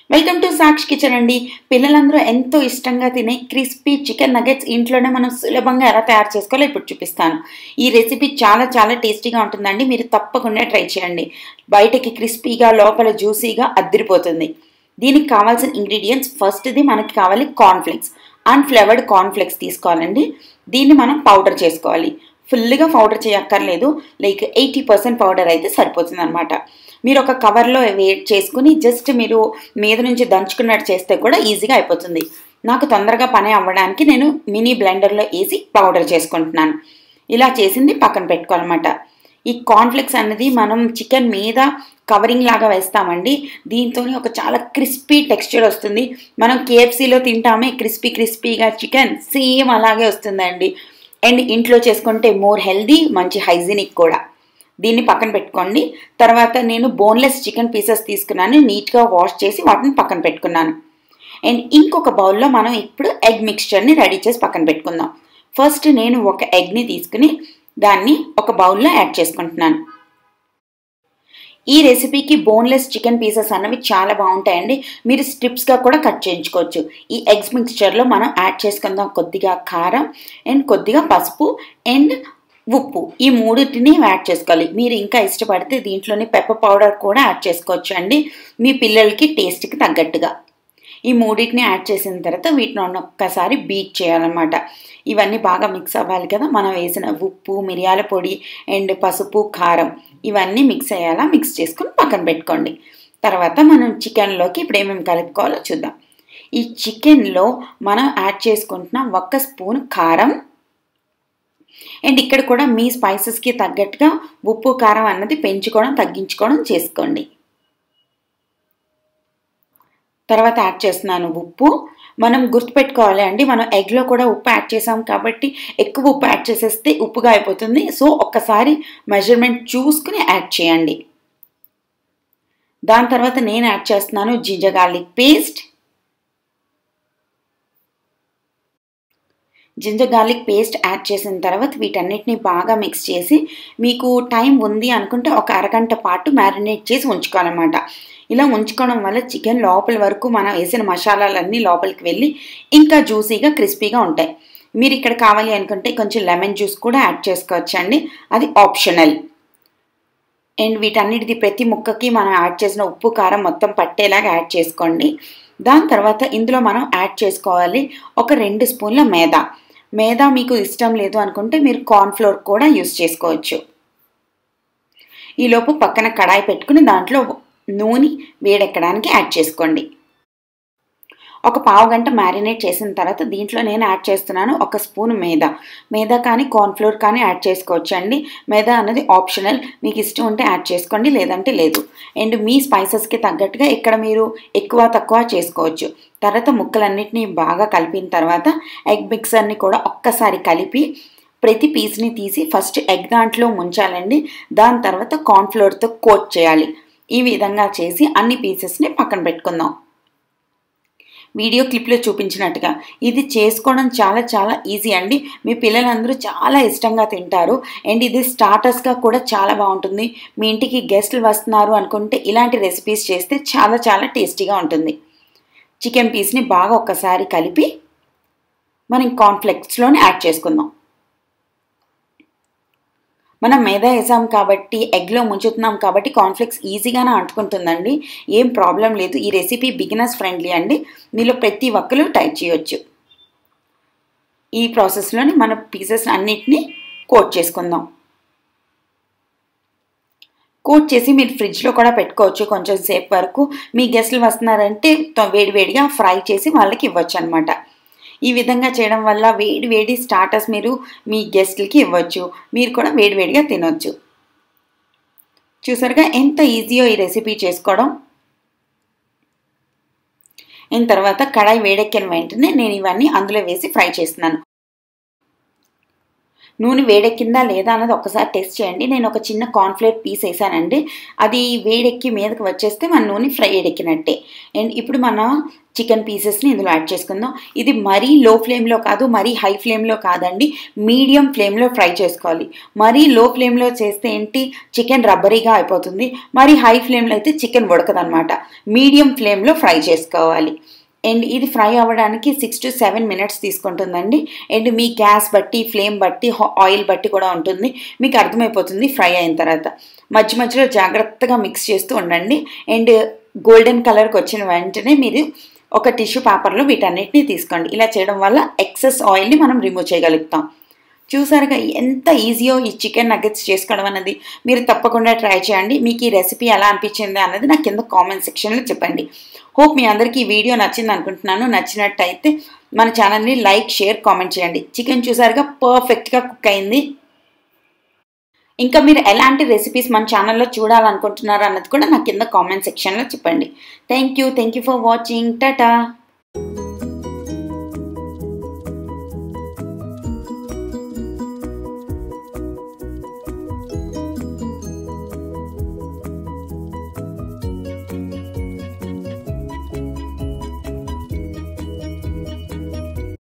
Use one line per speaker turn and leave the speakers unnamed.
welcome to సాక్ష్ kitchen అండి పిల్లలందరూ ఎంతో ఇష్టంగా తినే క్రిస్పీ చికెన్ నగెట్స్ ఇంట్లోనే మనం సులభంగా ఎలా తయారు చేసుకోవాలో ఇప్పుడు చూపిస్తాను ఈ రెసిపీ చాలా చాలా టేస్టీగా ఉంటుందండి మీరు తప్పకుండా ట్రై చేయండి బయటకి క్రిస్పీగా లోపల జ్యూసీగా అద్దరిపోతుంది దీనికి కావాల్సిన ఇంగ్రీడియంట్స్ ఫస్ట్ది మనకి కావాలి కార్న్ఫ్లెక్స్ అన్ఫ్లేవర్డ్ కార్న్ఫ్లెక్స్ తీసుకోవాలండి దీన్ని మనం పౌడర్ చేసుకోవాలి ఫుల్గా పౌడర్ చేయక్కర్లేదు లైక్ ఎయిటీ పర్సెంట్ పౌడర్ అయితే సరిపోతుంది అనమాట మీరు ఒక కవర్లో వేట్ చేసుకుని జస్ట్ మీరు మీద నుంచి దంచుకున్నట్టు చేస్తే కూడా ఈజీగా అయిపోతుంది నాకు తొందరగా పని అవ్వడానికి నేను మినీ బ్లెండర్లో వేసి పౌడర్ చేసుకుంటున్నాను ఇలా చేసింది పక్కన పెట్టుకోవాలన్నమాట ఈ కాన్ఫ్లెక్స్ అన్నది మనం చికెన్ మీద కవరింగ్ లాగా వేస్తామండి దీంతో ఒక చాలా క్రిస్పీ టెక్స్చర్ వస్తుంది మనం కేఎఫ్సీలో తింటామే క్రిస్పీ క్రిస్పీగా చికెన్ సేమ్ అలాగే వస్తుందండి అండ్ ఇంట్లో చేసుకుంటే మోర్ హెల్దీ మంచి హైజీనిక్ కూడా దీన్ని పక్కన పెట్టుకోండి తర్వాత నేను బోన్లెస్ చికెన్ పీసెస్ తీసుకున్నాను నీట్గా వాష్ చేసి వాటిని పక్కన పెట్టుకున్నాను అండ్ ఇంకొక బౌల్లో మనం ఇప్పుడు ఎగ్ మిక్స్చర్ని రెడీ చేసి పక్కన పెట్టుకుందాం ఫస్ట్ నేను ఒక ఎగ్ని తీసుకుని దాన్ని ఒక బౌల్లో యాడ్ చేసుకుంటున్నాను ఈ రెసిపీకి బోన్లెస్ చికెన్ పీసెస్ అన్నవి చాలా బాగుంటాయండి మీరు స్ట్రిప్స్గా కూడా కట్ చేయించుకోవచ్చు ఈ ఎగ్స్ మిక్స్చర్లో మనం యాడ్ చేసుకుందాం కొద్దిగా కారం అండ్ కొద్దిగా పసుపు అండ్ ఉప్పు ఈ మూడింటిని యాడ్ చేసుకోవాలి మీరు ఇంకా ఇష్టపడితే దీంట్లోని పెప్పర్ పౌడర్ కూడా యాడ్ చేసుకోవచ్చు అండి మీ పిల్లలకి టేస్ట్కి తగ్గట్టుగా ఈ మూడింటిని యాడ్ చేసిన తర్వాత వీటిని ఒక్కసారి బీట్ చేయాలన్నమాట ఇవన్నీ బాగా మిక్స్ అవ్వాలి కదా మనం వేసిన ఉప్పు మిరియాల పొడి అండ్ పసుపు కారం ఇవన్నీ మిక్స్ అయ్యేలా మిక్స్ చేసుకుని పక్కన పెట్టుకోండి తర్వాత మనం చికెన్లోకి ఇప్పుడు ఏమేమి కలుపుకోవాలో చూద్దాం ఈ చికెన్లో మనం యాడ్ చేసుకుంటున్న ఒక్క స్పూన్ కారం అండ్ ఇక్కడ కూడా మీ స్పైసెస్కి తగ్గట్టుగా ఉప్పు కారం అన్నది పెంచుకోవడం తగ్గించుకోవడం చేసుకోండి తర్వాత యాడ్ చేస్తున్నాను ఉప్పు మనం గుర్తుపెట్టుకోవాలి అండి మనం ఎగ్లో కూడా ఉప్పు యాడ్ చేసాం కాబట్టి ఎక్కువ ఉప్పు యాడ్ చేసేస్తే ఉప్పుగా అయిపోతుంది సో ఒక్కసారి మెజర్మెంట్ చూసుకుని యాడ్ చేయండి దాని తర్వాత నేను యాడ్ చేస్తున్నాను ginger garlic paste ginger garlic paste add చేసిన తర్వాత వీటన్నిటిని బాగా మిక్స్ చేసి మీకు టైం ఉంది అనుకుంటే ఒక అరగంట పాటు మ్యారినేట్ చేసి ఉంచుకోవాలన్నమాట ఇలా ఉంచుకోవడం వల్ల చికెన్ లోపల వరకు మనం వేసిన మసాలాలన్నీ లోపలికి వెళ్ళి ఇంకా జ్యూసీగా క్రిస్పీగా ఉంటాయి మీరు ఇక్కడ కావాలి అనుకుంటే కొంచెం లెమన్ జ్యూస్ కూడా యాడ్ చేసుకోవచ్చండి అది ఆప్షనల్ అండ్ వీటన్నిటిది ప్రతి ముక్కకి మనం యాడ్ చేసిన ఉప్పు కారం మొత్తం పట్టేలాగా యాడ్ చేసుకోండి దాని తర్వాత ఇందులో మనం యాడ్ చేసుకోవాలి ఒక రెండు స్పూన్ల మేదా మేదా మీకు ఇష్టం లేదు అనుకుంటే మీరు కార్న్ఫ్లోర్ కూడా యూస్ చేసుకోవచ్చు ఈలోపు పక్కన కడాయి పెట్టుకుని దాంట్లో నూనె వేడెక్కడానికి యాడ్ చేసుకోండి ఒక పావు గంట మ్యారినేట్ చేసిన తర్వాత దీంట్లో నేను యాడ్ చేస్తున్నాను ఒక స్పూన్ మేదా మేదా కానీ కార్న్ఫ్లోర్ కానీ యాడ్ చేసుకోవచ్చు అండి మేదా అనేది ఆప్షనల్ మీకు ఇష్టం ఉంటే యాడ్ చేసుకోండి లేదంటే లేదు అండ్ మీ స్పైసెస్కి తగ్గట్టుగా ఇక్కడ మీరు ఎక్కువ తక్కువ చేసుకోవచ్చు తర్వాత ముక్కలన్నిటినీ బాగా కలిపిన తర్వాత ఎగ్ మిక్సర్ని కూడా ఒక్కసారి కలిపి ప్రతి పీస్ని తీసి ఫస్ట్ ఎగ్ దాంట్లో ముంచాలండి దాని తర్వాత కార్న్ఫ్లోర్తో కోట్ చేయాలి ఈ విధంగా చేసి అన్ని పీసెస్ని పక్కన పెట్టుకుందాం వీడియో క్లిప్లో చూపించినట్టుగా ఇది చేసుకోవడం చాలా చాలా ఈజీ అండి మీ పిల్లలందరూ చాలా ఇష్టంగా తింటారు అండ్ ఇది స్టార్టర్స్గా కూడా చాలా బాగుంటుంది మీ ఇంటికి గెస్ట్లు వస్తున్నారు అనుకుంటే ఇలాంటి రెసిపీస్ చేస్తే చాలా చాలా టేస్టీగా ఉంటుంది చికెన్ పీస్ని బాగా ఒక్కసారి కలిపి మనం కాన్ఫ్లెక్స్లోనే యాడ్ చేసుకుందాం మనం మేదా వేసాం కాబట్టి ఎగ్లో ముంచుతున్నాం కాబట్టి కాన్ఫ్లెక్స్ ఈజీగానే అంటుకుంటుందండి ఏం ప్రాబ్లం లేదు ఈ రెసిపీ బిగినర్స్ ఫ్రెండ్లీ అండి మీలో ప్రతి ఒక్కరు ట్రై చేయొచ్చు ఈ ప్రాసెస్లోని మన పీసెస్ అన్నిటినీ కోట్ చేసుకుందాం కోట్ చేసి మీరు ఫ్రిడ్జ్లో కూడా పెట్టుకోవచ్చు కొంచెం సేపు వరకు మీ గెస్ట్లు వస్తున్నారంటే వేడివేడిగా ఫ్రై చేసి వాళ్ళకి ఇవ్వచ్చు అనమాట ఈ విధంగా చేయడం వల్ల వేడి వేడి స్టార్టర్స్ మీరు మీ గెస్ట్లకి ఇవ్వచ్చు మీరు కూడా వేడివేడిగా తినొచ్చు చూసారుగా ఎంత ఈజీయో ఈ రెసిపీ చేసుకోవడం అయిన తర్వాత కడాయి వేడెక్కిన వెంటనే నేను ఇవన్నీ అందులో వేసి ఫ్రై చేస్తున్నాను నూనె వేడెక్కిందా లేదా అన్నది ఒకసారి టెస్ట్ చేయండి నేను ఒక చిన్న కార్న్ఫ్లేర్ పీస్ వేసానండి అది వేడెక్కి మీదకి వచ్చేస్తే మన నూనె ఫ్రై వేడెక్కినట్టే అండ్ ఇప్పుడు మన చికెన్ పీసెస్ని ఇందులో యాడ్ చేసుకుందాం ఇది మరీ లో ఫ్లేమ్లో కాదు మరీ హై ఫ్లేమ్లో కాదండి మీడియం ఫ్లేమ్లో ఫ్రై చేసుకోవాలి మరీ లో ఫ్లేమ్లో చేస్తే ఏంటి చికెన్ రబ్బరీగా అయిపోతుంది మరీ హై ఫ్లేమ్లో అయితే చికెన్ ఉడకదనమాట మీడియం ఫ్లేమ్లో ఫ్రై చేసుకోవాలి అండ్ ఇది ఫ్రై అవ్వడానికి సిక్స్ టు సెవెన్ మినిట్స్ తీసుకుంటుందండి అండ్ మీ గ్యాస్ బట్టి ఫ్లేమ్ బట్టి ఆయిల్ బట్టి కూడా ఉంటుంది మీకు అర్థమైపోతుంది ఫ్రై అయిన తర్వాత మధ్య మధ్యలో జాగ్రత్తగా మిక్స్ చేస్తూ ఉండండి అండ్ గోల్డెన్ కలర్కి వచ్చిన వెంటనే మీరు ఒక టిష్యూ పేపర్లో వీటన్నిటిని తీసుకోండి ఇలా చేయడం వల్ల ఎక్సెస్ ఆయిల్ని మనం రిమూవ్ చేయగలుగుతాం చూసారుగా ఎంత ఈజీయో ఈ చికెన్ నగ్గెట్స్ చేసుకోవడం అన్నది మీరు తప్పకుండా ట్రై చేయండి మీకు ఈ రెసిపీ ఎలా అనిపించింది అన్నది నాకు కింద కామెంట్ సెక్షన్లో చెప్పండి హోప్ మీ అందరికీ ఈ వీడియో నచ్చింది అనుకుంటున్నాను నచ్చినట్టయితే మన ఛానల్ని లైక్ షేర్ కామెంట్ చేయండి చికెన్ చూసారుగా పర్ఫెక్ట్గా కుక్ అయింది ఇంకా మీరు ఎలాంటి రెసిపీస్ మన ఛానల్లో చూడాలనుకుంటున్నారు అన్నది కూడా నాకు కింద కామెంట్ సెక్షన్లో చెప్పండి thank you thank you for watching Tata